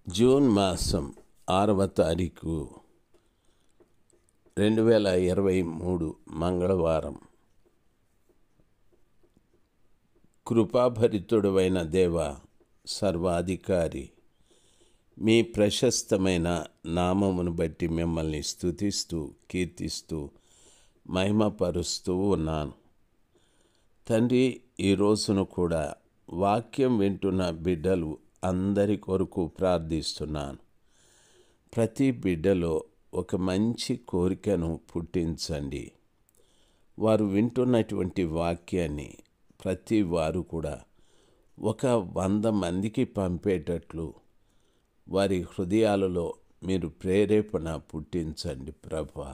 June మాసం ఆరవ తారీఖు రెండు వేల ఇరవై మూడు మంగళవారం కృపాభరితుడైన దేవ సర్వాధికారి మీ ప్రశస్తమైన నామమును బట్టి మిమ్మల్ని స్తుతిస్తూ కీర్తిస్తూ మహిమపరుస్తూ ఉన్నాను తండ్రి ఈ రోజును కూడా వాక్యం వింటున్న బిడ్డలు అందరి కొరకు ప్రార్థిస్తున్నాను ప్రతి బిడ్డలో ఒక మంచి కోరికను పుట్టించండి వారు వింటున్నటువంటి వాక్యాన్ని ప్రతి వారు కూడా ఒక వంద మందికి పంపేటట్లు వారి హృదయాలలో మీరు ప్రేరేపణ పుట్టించండి ప్రభా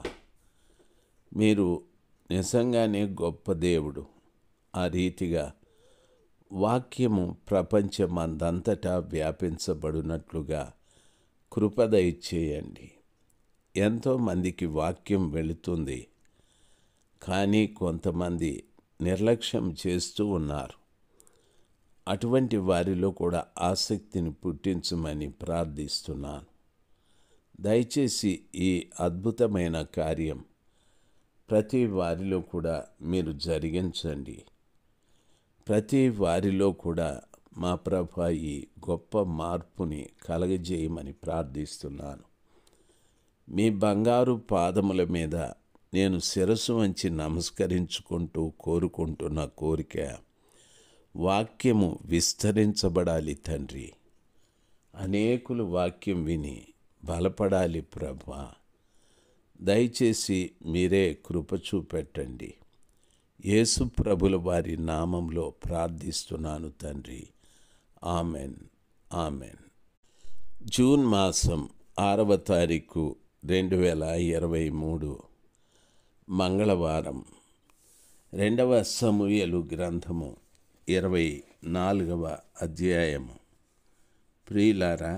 మీరు నిజంగానే గొప్ప దేవుడు ఆ రీతిగా వాక్యము ప్రపంచమందంతటా వ్యాపించబడినట్లుగా కృపద ఇచ్చేయండి ఎంతోమందికి వాక్యం వెళుతుంది కానీ కొంతమంది నిర్లక్ష్యం చేస్తూ ఉన్నారు అటువంటి వారిలో కూడా ఆసక్తిని పుట్టించమని ప్రార్థిస్తున్నాను దయచేసి ఈ అద్భుతమైన కార్యం ప్రతి వారిలో కూడా మీరు జరిగించండి ప్రతి వారిలో కూడా మా ప్రభ ఈ గొప్ప మార్పుని కలగజేయమని ప్రార్థిస్తున్నాను మీ బంగారు పాదముల మీద నేను శిరస్సు వంచి నమస్కరించుకుంటూ కోరుకుంటున్న కోరిక వాక్యము విస్తరించబడాలి తండ్రి అనేకులు వాక్యం విని బలపడాలి ప్రభా దయచేసి మీరే కృప చూపెట్టండి యేసు ప్రభుల వారి నామంలో ప్రార్థిస్తున్నాను తండ్రి ఆమెన్ ఆమెన్ జూన్ మాసం ఆరవ తారీఖు రెండు వేల ఇరవై మూడు మంగళవారం రెండవ సమూయలు గ్రంథము ఇరవై నాలుగవ అధ్యాయము ప్రియులారా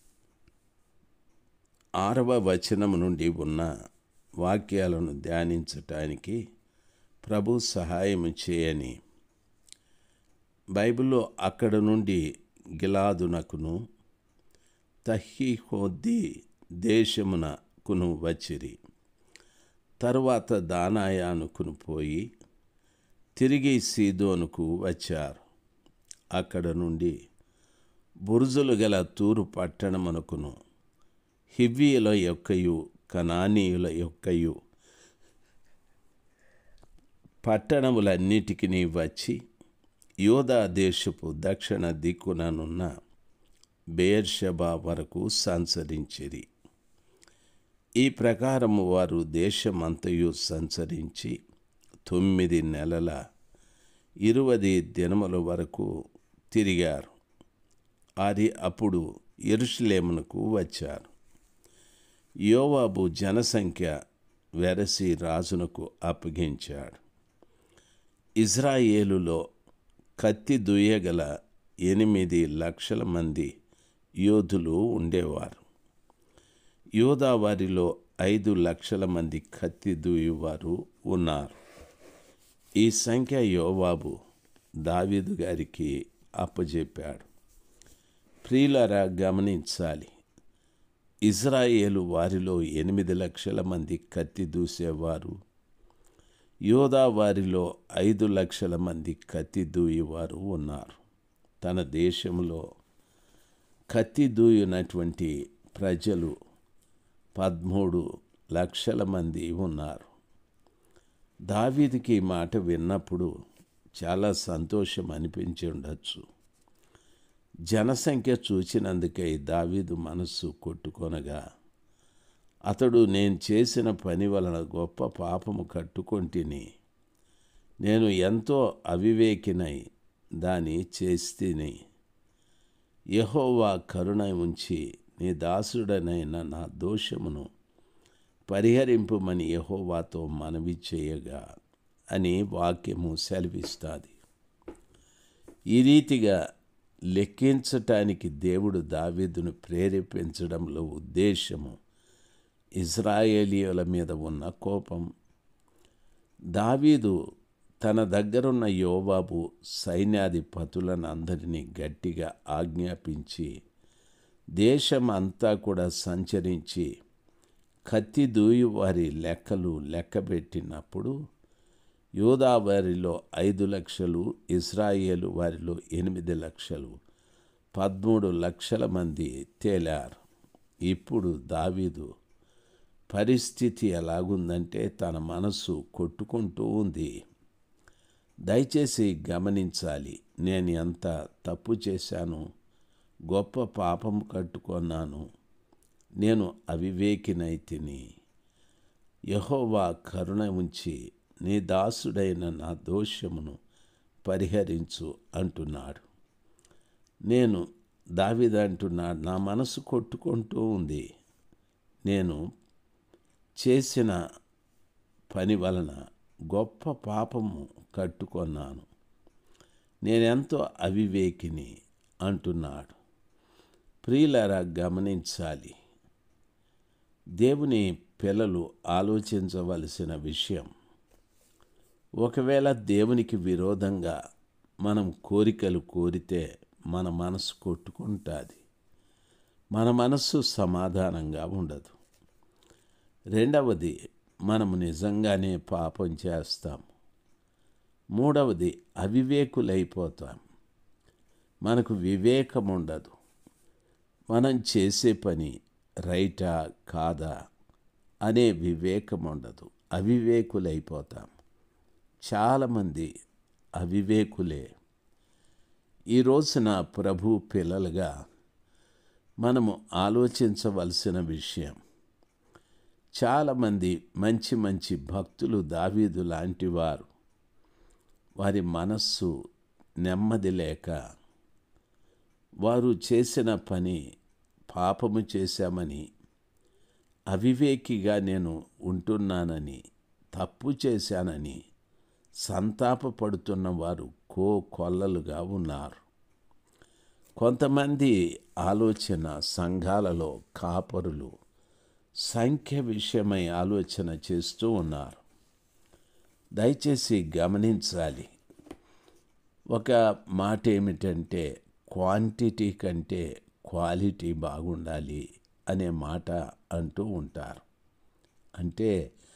ఆరవ వచనము నుండి ఉన్న వాక్యాలను ధ్యానించటానికి ప్రభు సహాయం చేయని బైబిల్లో అక్కడ నుండి గిలాదునకును తహీహోద్ది దేశమునకును వచ్చిరి తరువాత దానాయానుకును పోయి తిరిగి సీదోనుకు వచ్చారు అక్కడ నుండి బురుజులు గల తూరు పట్టణమునకును హివ్వీయుల యొక్కయు కనానీయుల యొక్కయు పట్టణములన్నిటికీ వచ్చి యోధా దేశపు దక్షిణ దిక్కుననున్న బేర్షబా వరకు సంచరించిరి ఈ ప్రకారము వారు దేశమంతయు సంచరించి తొమ్మిది నెలల ఇరువది దినముల వరకు తిరిగారు అది అప్పుడు ఎరుషులేమునకు వచ్చారు యోవాబు జనసంఖ్య వెరసి రాజునకు అప్పగించాడు ఇజ్రాయేలులో కత్తి దుయ్యగల ఎనిమిది లక్షల మంది యోధులు ఉండేవారు యోధా వారిలో ఐదు లక్షల మంది కత్తి దూయువారు ఉన్నారు ఈ సంఖ్య యోవాబు దావీదు గారికి అప్పజెప్పాడు ప్రియులరా గమనించాలి ఇజ్రాయేలు వారిలో ఎనిమిది లక్షల మంది కత్తి దూసేవారు యోధా వారిలో ఐదు లక్షల మంది కత్తి దూయువారు ఉన్నారు తన దేశంలో కత్తి దూయునటువంటి ప్రజలు పదమూడు లక్షల మంది ఉన్నారు దావీదికి మాట విన్నప్పుడు చాలా సంతోషం అనిపించి ఉండొచ్చు జనసంఖ్య చూచినందుకై దావీదు మనస్సు కొట్టుకొనగా అతడు నేను చేసిన పని వలన గొప్ప పాపము కట్టుకొంటిని నేను ఎంతో అవివేకినై దాని చేస్తేని యహోవా కరుణ ఉంచి నీ దాసుడనైన నా దోషమును పరిహరింపుమని యహోవాతో మనవి చేయగా అని వాక్యము సెలవిస్తుంది ఈ రీతిగా లెక్కించటానికి దేవుడు దావీదును ప్రేరేపించడంలో ఉద్దేశము ఇజ్రాయేలీయుల మీద ఉన్న కోపం దావీదు తన దగ్గరున్న యోబాబు సైన్యాధిపతులను అందరినీ గట్టిగా ఆజ్ఞాపించి దేశం అంతా కూడా సంచరించి కత్తి దూయి వారి లెక్కలు లెక్కబెట్టినప్పుడు యూదా వారిలో ఐదు లక్షలు ఇస్రాయేలు వారిలో ఎనిమిది లక్షలు పదమూడు లక్షల మంది తేలారు ఇప్పుడు దావీదు పరిస్థితి ఎలాగుందంటే తన మనసు కొట్టుకుంటూ ఉంది దయచేసి గమనించాలి నేను ఎంత తప్పు చేశాను గొప్ప పాపం కట్టుకున్నాను నేను అవివేకినైతిని యహోవా కరుణ ఉంచి నీ దాసుడైన నా దోషమును పరిహరించు అంటున్నాడు నేను దావిదంటున్నాడు నా మనసు కొట్టుకుంటూ ఉంది నేను చేసిన పని వలన గొప్ప పాపము కట్టుకొన్నాను నేనెంతో అవివేకిని అంటున్నాడు ప్రియులరా గమనించాలి దేవుని పిల్లలు ఆలోచించవలసిన విషయం ఒకవేళ దేవునికి విరోధంగా మనం కోరికలు కోరితే మన మనసు కొట్టుకుంటుంది మన మనస్సు సమాధానంగా ఉండదు రెండవది మనము నిజంగానే పాపం చేస్తాం మూడవది అవివేకులైపోతాం మనకు వివేకం ఉండదు మనం చేసే పని రైటా కాదా అనే వివేకం ఉండదు అవివేకులైపోతాం చాలామంది అవివేకులే ఈ రోజున ప్రభు పిల్లలుగా మనము ఆలోచించవలసిన విషయం చాలామంది మంచి మంచి భక్తులు దావీదు లాంటి వారు వారి మనస్సు నెమ్మది లేక వారు చేసిన పని పాపము చేశామని అవివేకిగా నేను ఉంటున్నానని తప్పు చేశానని సంతాపపడుతున్న వారు కో కొల్లలుగా ఉన్నారు కొంతమంది ఆలోచన సంఘాలలో కాపరులు సంఖ్య విషయమై ఆలోచన చేస్తూ ఉన్నారు దయచేసి గమనించాలి ఒక మాట ఏమిటంటే క్వాంటిటీ కంటే క్వాలిటీ బాగుండాలి అనే మాట అంటూ ఉంటారు అంటే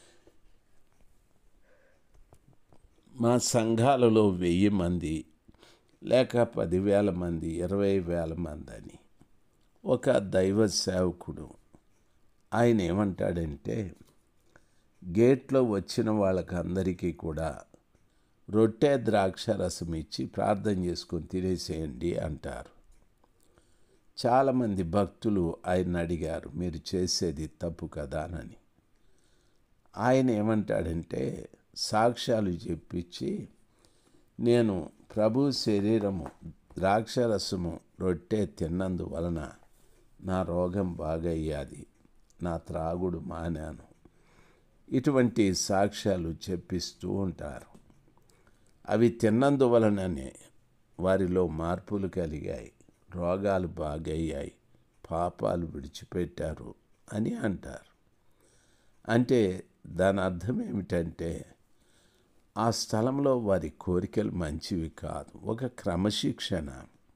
మా సంఘాలలో వెయ్యి మంది లేక పదివేల మంది ఇరవై వేల మంది అని ఒక దైవ సేవకుడు ఆయన ఏమంటాడంటే గేట్లో వచ్చిన వాళ్ళకందరికీ కూడా రొట్టె ద్రాక్ష రసం ఇచ్చి ప్రార్థన చేసుకొని తినేసేయండి అంటారు చాలామంది భక్తులు ఆయన అడిగారు మీరు చేసేది తప్పు కదా అని ఆయన ఏమంటాడంటే సాక్ష్యాలు చెప్పించి నేను ప్రభు శరీరము ద్రాక్షరసము రొట్టె తిన్నందువలన నా రోగం బాగయ్యాది నా త్రాగుడు మానాను ఇటువంటి సాక్ష్యాలు చెప్పిస్తూ ఉంటారు అవి తిన్నందువలననే వారిలో మార్పులు కలిగాయి రోగాలు బాగయ్యాయి పాపాలు విడిచిపెట్టారు అని అంటారు అంటే దాని అర్థం ఏమిటంటే ఆ స్థలంలో వారి కోరికలు మంచివి కాదు ఒక క్రమశిక్షణ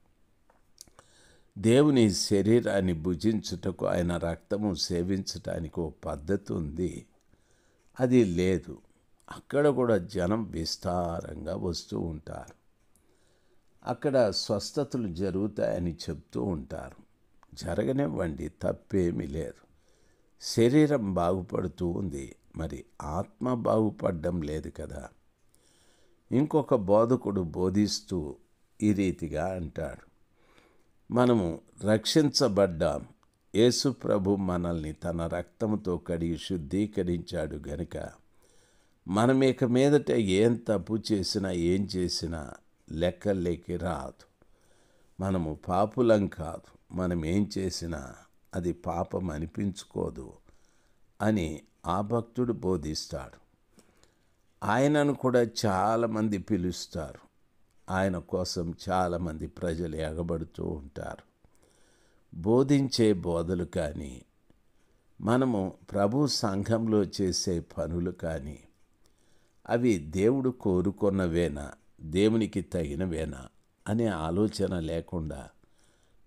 దేవుని శరీరాన్ని భుజించుటకు ఆయన రక్తము సేవించటానికి ఓ పద్ధతి ఉంది అది లేదు అక్కడ కూడా జనం విస్తారంగా వస్తూ ఉంటారు అక్కడ స్వస్థతలు జరుగుతాయని చెప్తూ ఉంటారు జరగనివ్వండి తప్పేమీ లేదు శరీరం బాగుపడుతూ ఉంది మరి ఆత్మ బాగుపడడం లేదు కదా ఇంకొక బోధకుడు బోధిస్తూ ఈ రీతిగా అంటాడు మనము రక్షించబడ్డాం యేసు ప్రభు మనల్ని తన రక్తంతో కడిగి శుద్ధీకరించాడు గనుక మనం ఇక మీదట ఏం తప్పు చేసినా ఏం చేసినా లెక్కలేకి రాదు మనము పాపులం కాదు మనం ఏం చేసినా అది పాపం అనిపించుకోదు అని ఆ భక్తుడు బోధిస్తాడు ఆయనను కూడా చాలామంది పిలుస్తారు ఆయన కోసం చాలామంది ప్రజలు ఎగబడుతూ ఉంటారు బోధించే బోధలు కానీ మనము ప్రభు సంఘంలో చేసే పనులు కానీ అవి దేవుడు కోరుకున్నవేనా దేవునికి తగినవేనా అనే ఆలోచన లేకుండా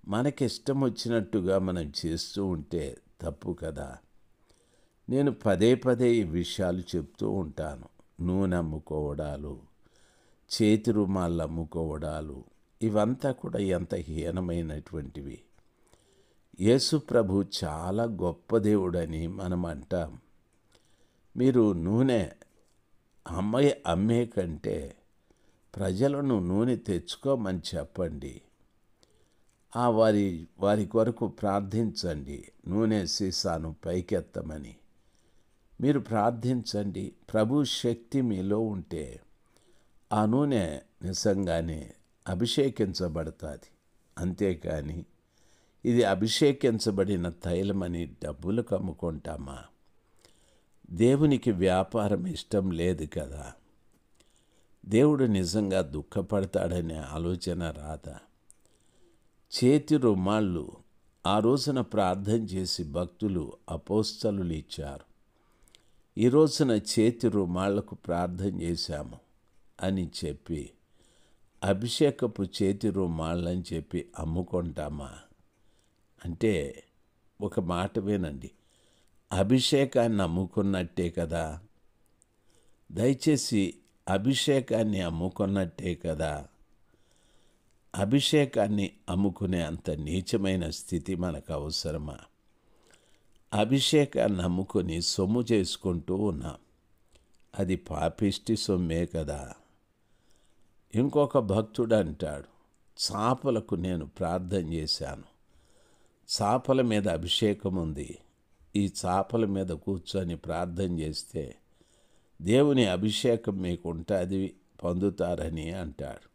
మనకిష్టం వచ్చినట్టుగా మనం చేస్తూ ఉంటే తప్పు కదా నేను పదే పదే ఈ విషయాలు చెప్తూ ఉంటాను నూనె అమ్ముకోవడాలు చేతి రుమాళ్ళు అమ్ముకోవడాలు ఇవంతా కూడా ఎంత హీనమైనటువంటివి యేసు ప్రభు చాలా గొప్ప దేవుడని మనం అంటాం మీరు నూనె అమ్మే అమ్మే కంటే ప్రజలను నూనె తెచ్చుకోమని చెప్పండి ఆ వారి వారి కొరకు ప్రార్థించండి నూనె సీసాను పైకెత్తమని మీరు ప్రార్థించండి ప్రభు శక్తి మీలో ఉంటే ఆ నూనె నిజంగానే అభిషేకించబడుతుంది అంతేకాని ఇది అభిషేకించబడిన తైలమని డబ్బులకు అమ్ముకుంటామా దేవునికి వ్యాపారం ఇష్టం లేదు కదా దేవుడు నిజంగా దుఃఖపడతాడనే ఆలోచన రాదా చేతి రుమాళ్ళు ఆ రోజున ప్రార్థన చేసి భక్తులు అపోస్తలు ఇచ్చారు ఈ రోజున చేతి రుమాళ్లకు ప్రార్థన చేశాము అని చెప్పి అభిషేకపు చేతి రుమాళ్ళని చెప్పి అమ్ముకుంటామా అంటే ఒక మాట వినండి అభిషేకాన్ని అమ్ముకున్నట్టే కదా దయచేసి అభిషేకాన్ని అమ్ముకున్నట్టే కదా అభిషేకాన్ని అమ్ముకునే అంత నీచమైన స్థితి మనకు అవసరమా అభిషేకాన్ని అమ్ముకొని సొమ్ము చేసుకుంటూ ఉన్నాం అది పాపిష్టి సొమ్మే కదా ఇంకొక భక్తుడు అంటాడు చాపలకు నేను ప్రార్థన చేశాను చాపల మీద అభిషేకం ఉంది ఈ చాపల మీద కూర్చొని ప్రార్థన చేస్తే దేవుని అభిషేకం మీకు ఉంటుంది పొందుతారని అంటాడు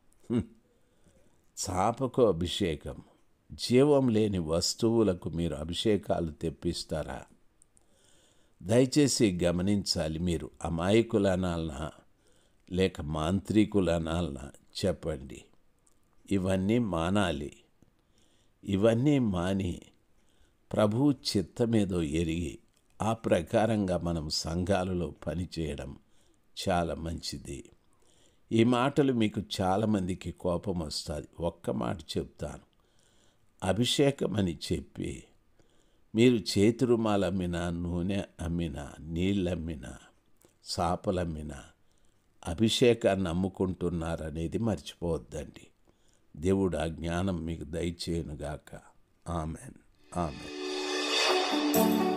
చాపకు అభిషేకం జీవం లేని వస్తువులకు మీరు అభిషేకాలు తెప్పిస్తారా దయచేసి గమనించాలి మీరు అమాయకులనాలనా లేక మాంత్రికులనాలనా చెప్పండి ఇవన్నీ మానాలి ఇవన్నీ మాని ప్రభు చిత్తమేదో ఎరిగి ఆ ప్రకారంగా మనం సంఘాలలో పనిచేయడం చాలా మంచిది ఈ మాటలు మీకు చాలామందికి కోపం వస్తుంది ఒక్క మాట చెప్తాను అభిషేకం అని చెప్పి మీరు చేతి రుమాలు అమ్మినా నూనె అమ్మినా నీళ్ళు అమ్మినా చాపలమ్మినా అభిషేకాన్ని అమ్ముకుంటున్నారనేది మర్చిపోవద్దండి దేవుడు ఆ జ్ఞానం మీకు దయచేయునుగాక ఆమెన్ ఆమెన్